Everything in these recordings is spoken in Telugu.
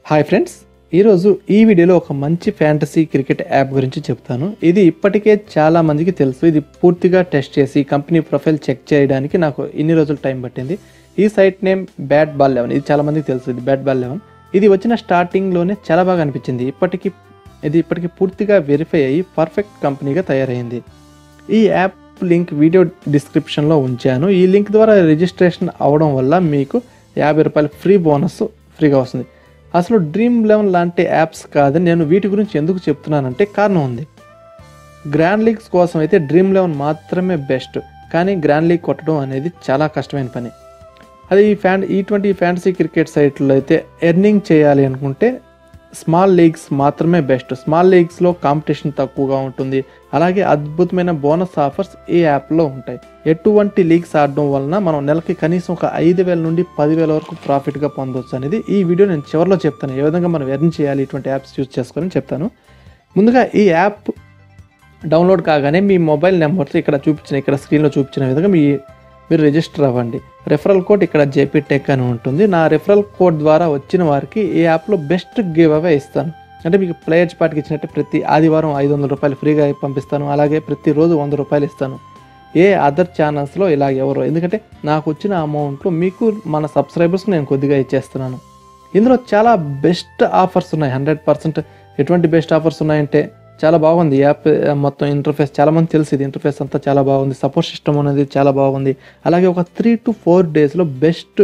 హాయ్ ఫ్రెండ్స్ ఈరోజు ఈ వీడియోలో ఒక మంచి ఫ్యాంటసీ క్రికెట్ యాప్ గురించి చెప్తాను ఇది ఇప్పటికే చాలా మందికి తెలుసు ఇది పూర్తిగా టెస్ట్ చేసి కంపెనీ ప్రొఫైల్ చెక్ చేయడానికి నాకు ఇన్ని రోజులు టైం పట్టింది ఈ site name bat ball eleven ఇది చాలా మందికి తెలుసు ఇది బ్యాట్ బాల్ లెవెన్ ఇది వచ్చిన స్టార్టింగ్లోనే చాలా బాగా అనిపించింది ఇప్పటికి ఇది ఇప్పటికి పూర్తిగా వెరిఫై అయ్యి పర్ఫెక్ట్ కంపెనీగా తయారైంది ఈ యాప్ లింక్ వీడియో డిస్క్రిప్షన్లో ఉంచాను ఈ లింక్ ద్వారా రిజిస్ట్రేషన్ అవడం వల్ల మీకు యాభై రూపాయలు ఫ్రీ బోనస్ ఫ్రీగా వస్తుంది అసలు డ్రీమ్ లెవెన్ లాంటి యాప్స్ కాదని నేను వీటి గురించి ఎందుకు చెప్తున్నానంటే కారణం ఉంది గ్రాండ్ లీగ్స్ కోసం అయితే డ్రీమ్ లెవెన్ మాత్రమే బెస్ట్ కానీ గ్రాండ్ లీగ్ కొట్టడం అనేది చాలా కష్టమైన పని అది ఈ ఫ్యాన్ ఇటువంటి ఫ్యాంటసీ క్రికెట్ సైట్లో అయితే ఎర్నింగ్ చేయాలి అనుకుంటే స్మాల్ లీగ్స్ మాత్రమే బెస్ట్ స్మాల్ లీగ్స్లో కాంపిటీషన్ తక్కువగా ఉంటుంది అలాగే అద్భుతమైన బోనస్ ఆఫర్స్ ఈ యాప్లో ఉంటాయి ఎటువంటి లీగ్స్ ఆడడం వలన మనం నెలకి కనీసం ఒక ఐదు వేల నుండి పదివేల వరకు ప్రాఫిట్గా పొందవచ్చు అనేది ఈ వీడియో నేను చివరిలో చెప్తాను ఏ విధంగా మనం ఎర్న్ చేయాలి ఇటువంటి యాప్స్ యూజ్ చేసుకొని చెప్తాను ముందుగా ఈ యాప్ డౌన్లోడ్ కాగానే మీ మొబైల్ నెంబర్తో ఇక్కడ చూపించిన ఇక్కడ స్క్రీన్లో చూపించిన విధంగా మీ మీరు రిజిస్టర్ అవ్వండి రెఫరల్ కోడ్ ఇక్కడ జేపీ టెక్ అని ఉంటుంది నా రెఫరల్ కోడ్ ద్వారా వచ్చిన వారికి ఈ యాప్లో బెస్ట్ గివ్ అవే ఇస్తాను అంటే మీకు ప్లేయర్స్ పార్టీకి ఇచ్చినట్టు ప్రతి ఆదివారం ఐదు వందల రూపాయలు ఫ్రీగా పంపిస్తాను అలాగే ప్రతిరోజు వంద రూపాయలు ఇస్తాను ఏ అదర్ ఛానల్స్లో ఇలా ఎవరు ఎందుకంటే నాకు వచ్చిన అమౌంట్లో మీకు మన సబ్స్క్రైబర్స్కి నేను కొద్దిగా ఇచ్చేస్తున్నాను ఇందులో చాలా బెస్ట్ ఆఫర్స్ ఉన్నాయి హండ్రెడ్ పర్సెంట్ ఎటువంటి బెస్ట్ ఆఫర్స్ ఉన్నాయంటే చాలా బాగుంది యాప్ మొత్తం ఇంటర్ఫేస్ చాలా మంది తెలుసు ఇది ఇంటర్ఫేస్ అంతా చాలా బాగుంది సపోర్ట్ సిస్టమ్ అనేది చాలా బాగుంది అలాగే ఒక త్రీ టు ఫోర్ డేస్లో బెస్ట్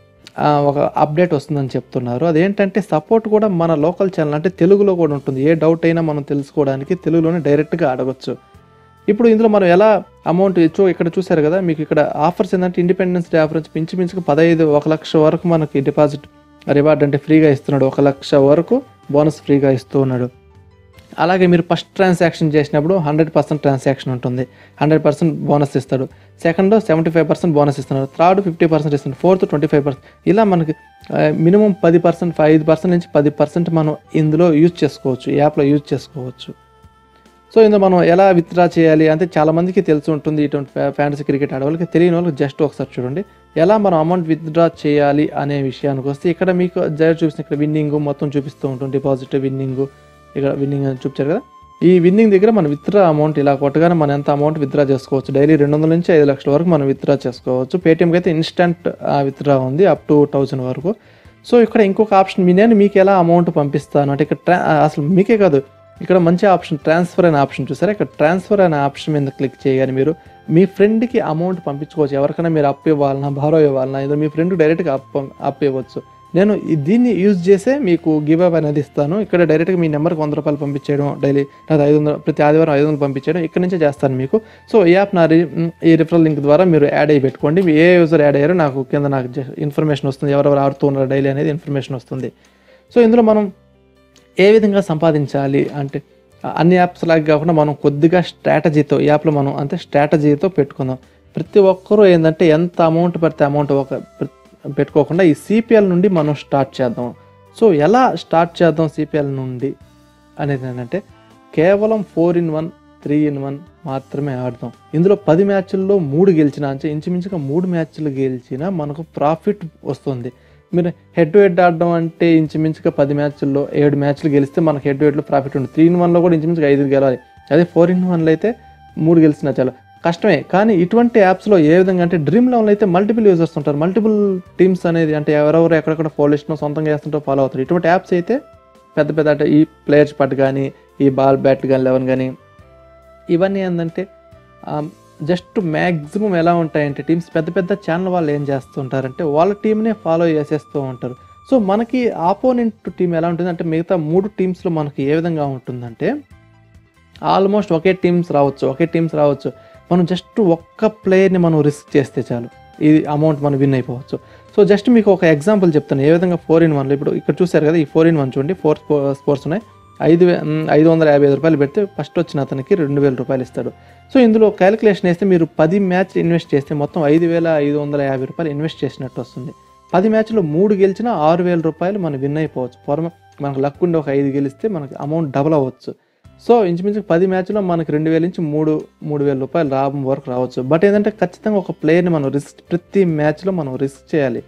ఒక అప్డేట్ వస్తుందని చెప్తున్నారు అదేంటంటే సపోర్ట్ కూడా మన లోకల్ ఛానల్ అంటే తెలుగులో కూడా ఉంటుంది ఏ డౌట్ అయినా మనం తెలుసుకోవడానికి తెలుగులోనే డైరెక్ట్గా అడగచ్చు ఇప్పుడు ఇందులో మనం ఎలా అమౌంట్ ఇచ్చో ఇక్కడ చూసారు కదా మీకు ఇక్కడ ఆఫర్స్ ఏంటంటే ఇండిపెండెన్స్ డే ఆఫర్ వచ్చి మించుమించుకు పదహైదు ఒక లక్ష వరకు మనకి డిపాజిట్ రివార్డ్ అంటే ఫ్రీగా ఇస్తున్నాడు ఒక లక్ష వరకు బోనస్ ఫ్రీగా ఇస్తూ ఉన్నాడు అలాగే మీరు ఫస్ట్ ట్రాన్సాక్షన్ చేసినప్పుడు హండ్రెడ్ పర్సెంట్ ట్రాన్సాక్షన్ ఉంటుంది హండ్రెడ్ పర్సెంట్ బోనస్ ఇస్తాడు second seventy five percent bonus ఇస్తున్నాడు థర్డ్ ఫిఫ్టీ పర్సెంట్ ఇస్తున్నాడు ఫోర్త్ ట్వంటీ ఫైవ్ పర్సెంట్ ఇలా మనకి మినిమం పది పర్సెంట్ ఐదు పర్సెంట్ నుంచి పది పర్సెంట్ మనం ఇందులో యూజ్ చేసుకోవచ్చు ఈ యాప్లో యూజ్ చేసుకోవచ్చు సో ఇందులో మనం ఎలా విత్డ్రా చేయాలి అంటే చాలా మందికి తెలిసి ఉంటుంది ఇటువంటి ఫ్యాంటసీ క్రికెట్ ఆడే వాళ్ళకి తెలియని వాళ్ళకి జస్ట్ ఒకసారి చూడండి ఎలా మనం అమౌంట్ విత్డ్రా చేయాలి అనే విషయానికి వస్తే ఇక్కడ మీకు జైర్ చూపిస్తున్న ఇక్కడ విన్నింగ్ మొత్తం చూపిస్తూ ఉంటుంది డిపాజిట్ విన్నింగ్ ఇక్కడ విన్నింగ్ అని చూపించారు కదా ఈ విన్నింగ్ దగ్గర మనం విత్డ్రా అమౌంట్ ఇలా కొట్టగానే మనం ఎంత అమౌంట్ విత్డ్రా చేసుకోవచ్చు డైలీ రెండు వందల నుంచి ఐదు లక్షల వరకు మనం విత్డ్రా చేసుకోవచ్చు పేటిఎంకి అయితే ఇన్స్టంట్ విత్డ్రా ఉంది అప్ టు థౌజండ్ వరకు సో ఇక్కడ ఇంకొక ఆప్షన్ మీ నేను మీకు ఎలా అమౌంట్ పంపిస్తాను అంటే ఇక్కడ ట్రా అసలు మీకే కాదు ఇక్కడ మంచి ఆప్షన్ ట్రాన్స్ఫర్ అనే ఆప్షన్ చూసారా ఇక్కడ ట్రాన్స్ఫర్ అనే ఆప్షన్ మీద క్లిక్ చేయగానే మీరు మీ ఫ్రెండ్కి అమౌంట్ పంపించుకోవచ్చు ఎవరికైనా మీరు అప్ ఇవ్వాలన్నా బారో ఇవ్వాలన్నా ఇది మీ ఫ్రెండ్ డైరెక్ట్గా అప్ అప్ ఇవ్వచ్చు నేను దీన్ని యూజ్ చేసే మీకు గివ్ అప్ అనేది ఇస్తాను ఇక్కడ డైరెక్ట్గా మీ నెంబర్కి వంద రూపాయలు పంపించేయడం డైలీ లేదా ఐదు వందలు ప్రతి ఆదివారం ఐదు వందలు పంపించేయడం ఇక్కడ నుంచే చేస్తాను మీకు సో ఈ యాప్ నా ఈ రిఫరల్ లింక్ ద్వారా మీరు యాడ్ అయ్యి పెట్టుకోండి ఏ యూజర్ యాడ్ అయ్యారో నాకు కింద నాకు ఇన్ఫర్మేషన్ వస్తుంది ఎవరెవరు ఆడుతూ ఉన్నారు డైలీ అనేది ఇన్ఫర్మేషన్ వస్తుంది సో ఇందులో మనం ఏ విధంగా సంపాదించాలి అంటే అన్ని యాప్స్ లాగా కాకుండా మనం కొద్దిగా స్ట్రాటజీతో ఈ యాప్లో మనం అంటే స్ట్రాటజీతో పెట్టుకుందాం ప్రతి ఒక్కరూ ఏంటంటే ఎంత అమౌంట్ పడితే అమౌంట్ ఒక పెట్టుకోకుండా ఈ సిపిఎల్ నుండి మనం స్టార్ట్ చేద్దాం సో ఎలా స్టార్ట్ చేద్దాం సిపిఎల్ నుండి అనేది ఏంటంటే కేవలం four in one three in one మాత్రమే ఆడదాం ఇందులో పది మ్యాచ్ల్లో మూడు గెలిచిన అంటే ఇంచుమించుగా మూడు మ్యాచ్లు గెలిచినా మనకు ప్రాఫిట్ వస్తుంది మీరు హెడ్ టు హెడ్ ఆడడం అంటే ఇంచుమించుగా పది మ్యాచ్ల్లో ఏడు మ్యాచ్లు గెలిస్తే మనకు హెడ్ టు హెడ్లో ప్రాఫిట్ ఉంటుంది త్రీ ఇన్ వన్లో కూడా ఇంచుమించుగా ఐదు గెలవాలి అదే ఫోర్ ఇన్ వన్లో అయితే మూడు గెలిచినా చాలా కష్టమే కానీ ఇటువంటి యాప్స్లో ఏ విధంగా అంటే డ్రీమ్ లెవెల్ అయితే మల్టిపుల్ యూజర్స్ ఉంటారు మల్టిపుల్ టీమ్స్ అనేది అంటే ఎవరెవరు ఎక్కడెక్కడ ఫాలోయిస్ట్నో సొంతంగా చేస్తుంటో ఫాలో అవుతారు ఇటువంటి యాప్స్ అయితే పెద్ద పెద్ద అంటే ఈ ప్లేయర్స్ పట్ కానీ ఈ బాల్ బ్యాట్ కానీ లెవెన్ కానీ ఇవన్నీ ఏంటంటే జస్ట్ మ్యాక్సిమం ఎలా ఉంటాయంటే టీమ్స్ పెద్ద పెద్ద ఛానల్ వాళ్ళు ఏం చేస్తుంటారంటే వాళ్ళ టీంనే ఫాలో చేసేస్తూ ఉంటారు సో మనకి ఆపోనెంట్ టీం ఎలా ఉంటుంది అంటే మిగతా మూడు టీమ్స్లో మనకి ఏ విధంగా ఉంటుందంటే ఆల్మోస్ట్ ఒకే టీమ్స్ రావచ్చు ఒకే టీమ్స్ రావచ్చు మనం జస్ట్ ఒక్క ప్లేయర్ని మనం రిస్క్ చేస్తే చాలు ఇది అమౌంట్ మనం విన్ అయిపోవచ్చు సో జస్ట్ మీకు ఒక ఎగ్జాంపుల్ చెప్తాను ఏ విధంగా ఫోర్ ఇన్ వన్లో ఇప్పుడు ఇక్కడ చూసారు కదా ఈ ఫోర్ ఇన్ వన్ చూడండి ఫోర్ స్పోర్ట్స్ ఉన్నాయి ఐదు వే ఐదు వందల యాభై ఐదు రూపాయలు పెడితే ఫస్ట్ వచ్చిన అతనికి రెండు వేల రూపాయలు ఇస్తాడు సో ఇందులో క్యాలిక్యులేషన్ వేస్తే మీరు పది మ్యాచ్ ఇన్వెస్ట్ చేస్తే మొత్తం ఐదు వేల ఐదు వందల యాభై రూపాయలు ఇన్వెస్ట్ చేసినట్టు వస్తుంది పది మ్యాచ్లో మూడు గెలిచినా ఆరు వేల రూపాయలు మనం విన్ అయిపోవచ్చు ఫర్ మనకు లక్ ఉండి ఒక ఐదు గెలిస్తే మనకి అమౌంట్ డబుల్ అవ్వచ్చు సో ఇంచుమించు పది మ్యాచ్లో మనకి రెండు వేల నుంచి మూడు మూడు వేల రూపాయలు లాభం వరకు రావచ్చు బట్ ఏంటంటే ఖచ్చితంగా ఒక ప్లేయర్ని మనం రిస్క్ ప్రతి మ్యాచ్లో మనం రిస్క్ చేయాలి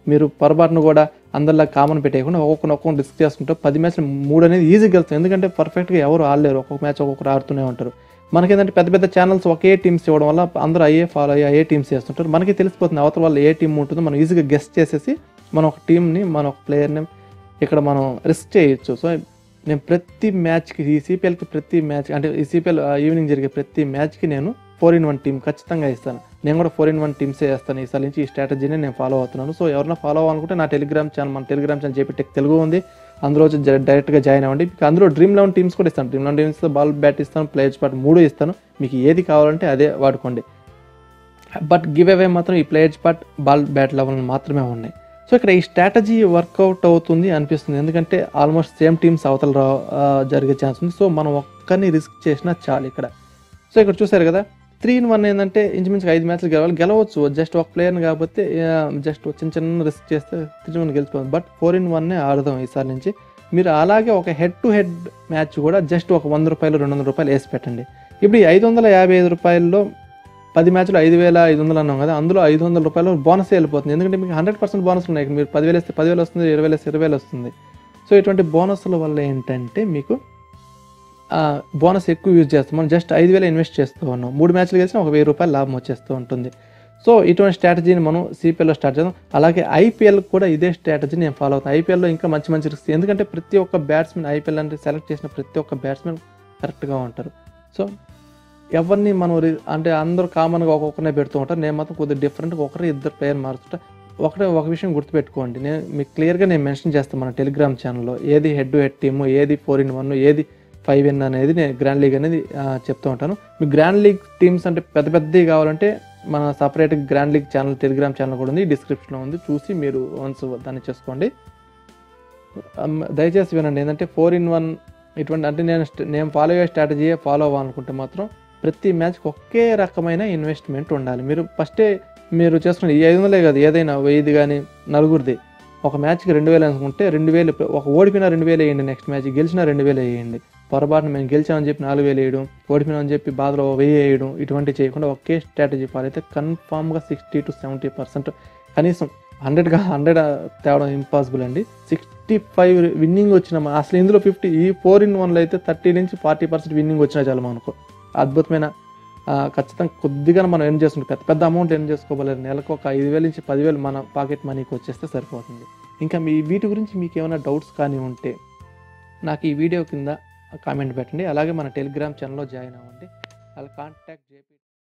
మీరు పొరపాటును కూడా అందరిలా కామన్ పెట్టేయకుండా ఒక్కొక్కరు ఒక్కొక్కరు రిస్క్ చేసుకుంటే పది మ్యాచ్లు మూడు అనేది ఈజీగా గెలుస్తాం ఎందుకంటే పర్ఫెక్ట్గా ఎవరు ఆడలేరు ఒక్కొక్క మ్యాచ్ ఒక్కొక్కరు ఆడుతూనే ఉంటారు మనకేంటంటే పెద్ద పెద్ద ఛానల్స్ ఒకే టీమ్స్ ఇవ్వడం వల్ల అందరూ అయ్యే ఫాలో అయ్యి అయ్యే టీమ్స్ చేస్తుంటారు మనకి తెలిసిపోతుంది అవతల వాళ్ళు ఏ టీం ఉంటుందో మనం ఈజీగా గెస్ట్ చేసేసి మన ఒక టీంని మన ఒక ప్లేయర్ని ఇక్కడ మనం రిస్క్ చేయొచ్చు సో నేను ప్రతి మ్యాచ్కి ఈ సిపిఎల్కి ప్రతి మ్యాచ్ అంటే ఈ సిపిఎల్ ఈవినింగ్ జరిగే ప్రతి మ్యాచ్కి నేను ఫోర్ ఇన్ వన్ టీం ఖచ్చితంగా ఇస్తాను నేను కూడా ఫోర్ ఇన్ వన్ టీమ్సే వేస్తాను ఈసారి నుంచి ఈ స్ట్రాటజీని నేను ఫాలో అవుతున్నాను సో ఎవరైనా ఫాలో అవ్వాలనుకుంటే నా టెలిగ్రామ్ ఛానల్ మన Telegram channel JP tech Telugu ఉంది అందులో వచ్చి జ- డైరెక్ట్గా జాయిన్ అవ్వండి మీకు అందులో డ్రీమ్ లెవెన్ టీమ్స్ కూడా ఇస్తాను dream eleven teams ball bat ఇస్తాను ప్లేయర్స్ బ్యాట్ మూడు ఇస్తాను మీకు ఏది కావాలంటే అదే వాడుకోండి బట్ గివ్ అవే మాత్రం ఈ players but ball bat level మాత్రమే ఉన్నాయి సో ఇక్కడ ఈ స్ట్రాటజీ వర్కౌట్ అవుతుంది అనిపిస్తుంది ఎందుకంటే ఆల్మోస్ట్ సేమ్ టీమ్స్ అవతల రా ఆ, జరిగే ఛాన్స్ ఉంది సో మనం ఒక్కరిని రిస్క్ చేసినా చాలు ఇక్కడ సో ఇక్కడ చూసారు కదా త్రీ ఇన్ వన్ ఏంటంటే ఇంచుమించుగా ఐదు మ్యాచ్లు గెలవాలి గెలవచ్చు జస్ట్ ఒక ప్లేయర్ని కాకపోతే జస్ట్ చిన్న చిన్న రిస్క్ చేస్తే త్రీ వన్ గెలిచిపోతుంది బట్ ఫోర్ ఇన్ వన్నే ఆడదాం ఈసారి నుంచి మీరు అలాగే ఒక హెడ్ టు హెడ్ మ్యాచ్ కూడా జస్ట్ ఒక వంద రూపాయలు రెండు వందల రూపాయలు వేసి పెట్టండి ఇప్పుడు ఈ ఐదు వందల యాభై ఐదు రూపాయల్లో పది మ్యాచ్లు ఐదు వేల ఐదు వందలు అన్నాం కదా అందులో ఐదు వందల రూపాయలు బోనస్ వెళ్ళిపోతుంది ఎందుకంటే మీకు హండ్రెడ్ పర్సెంట్ బోనస్ ఉన్నాయి మీరు పదివేలు వేస్తే పదివేలు వస్తుంది ఇరవై వేలు వేస్తే ఇరవై వేలు వస్తుంది సో ఇటువంటి బోనస్ల వల్ల ఏంటంటే మీకు బోనస్ ఎక్కువ యూజ్ చేస్తాం మనం జస్ట్ ఐదు వేలు ఇన్వెస్ట్ చేస్తూ ఉన్నాం మూడు మ్యాచ్లు గెలిచినా ఒక వెయ్యి రూపాయలు లాభం వచ్చేస్తూ ఉంటుంది సో ఇటువంటి స్ట్రాటజీని మనం సిపిఎల్లో స్టార్ట్ చేద్దాం అలాగే ఐపీఎల్ కూడా ఇదే స్ట్రాటజీ నేను ఫాలో అవుతాను ఐపీఎల్లో ఇంకా మంచి మంచి రిస్క్ ఎందుకంటే ప్రతి ఒక్క బ్యాట్స్మెన్ ఐపీఎల్ అంటే సెలెక్ట్ చేసిన ప్రతి ఒక్క బ్యాట్స్మెన్ కరెక్ట్గా ఉంటారు సో ఎవరిని మనం రి- అంటే అందరూ కామన్గా ఒక్కొక్కరినే పెడుతూ ఉంటారు నేను మాత్రం కొద్దిగా డిఫరెంట్గా ఒకరు ఇద్దరు ప్లేయర్ మారుతుంటా ఒకటే ఒక విషయం గుర్తుపెట్టుకోండి నేను మీకు క్లియర్గా నేను మెన్షన్ చేస్తాను మన టెలిగ్రామ్ ఛానల్లో ఏది హెడ్ టు హెడ్ టీము ఏది ఫోర్ ఇన్ వన్ ఏది ఫైవ్ ఇన్ అనేది నేను గ్రాండ్ లీగ్ అనేది ఆ, చెప్తూ ఉంటాను మీ గ్రాండ్ లీగ్ టీమ్స్ అంటే పెద్ద పెద్దవి కావాలంటే మన separate grand league channel Telegram channel కూడా ఉంది డిస్క్రిప్షన్లో ఉంది చూసి మీరు వన్స్ దాన్ని చేసుకోండి అమ్, దయచేసి వినండి ఏంటంటే ఫోర్ ఇన్ వన్ ఇటువంటి అంటే నేను స్ట్- నేను ఫాలో అయ్యే స్ట్రాటజీ ఫాలో అవ్వాలనుకుంటే మాత్రం ప్రతి మ్యాచ్కి ఒకే రకమైన ఇన్వెస్ట్మెంట్ ఉండాలి మీరు ఫస్టే మీరు చేసుకున్న ఈ ఐదు వందలే కాదు ఏదైనా వెయ్యిది కానీ నలుగురిది ఒక మ్యాచ్కి రెండు వేలు అనుకుంటే రెండు వేలు ఒక ఓడిపోయినా రెండు వేలు వేయండి నెక్స్ట్ మ్యాచ్ గెలిచినా రెండు వేలు వేయండి పొరపాటున మేము గెలిచామని చెప్పి నాలుగు వేలు వేయడం ఓడిపోయినామని చెప్పి బాధలో వెయ్యి వేయడం ఇటువంటివి చేయకుండా ఒకే స్ట్రాటజీ ఫాలో అయితే కన్ఫామ్గా సిక్స్టీ టు సెవెంటీ పర్సెంట్ కనీసం హండ్రెడ్గా హండ్రెడ్ తేవడం ఇంపాసిబుల్ అండి సిక్స్టీ ఫైవ్ విన్నింగ్ వచ్చిన మా- అసలు ఇందులో ఫిఫ్టీ ఈ ఫోర్ ఇన్ వన్లో అయితే థర్టీ నుంచి ఫార్టీ పర్సెంట్ విన్నింగ్ వచ్చినా చాలు మనకు అద్భుతమైన ఆ, ఖచ్చితంగా కొద్దిగా మనం ఎర్న్ చేసుకుంటే పెద్ద పెద్ద అమౌంట్ ఎర్న్ చేసుకోవాలి నెలకు ఒక ఐదు వేల నుంచి పదివేలు మన పాకెట్ మనీకి వచ్చేస్తే సరిపోతుంది ఇంకా మీ వీటి గురించి మీకు ఏమైనా డౌట్స్ కానీ ఉంటే నాకు ఈ వీడియో కింద కామెంట్ పెట్టండి అలాగే మన టెలిగ్రామ్ ఛానల్లో జాయిన్ అవ్వండి అలా కాంటాక్ట్ చేపి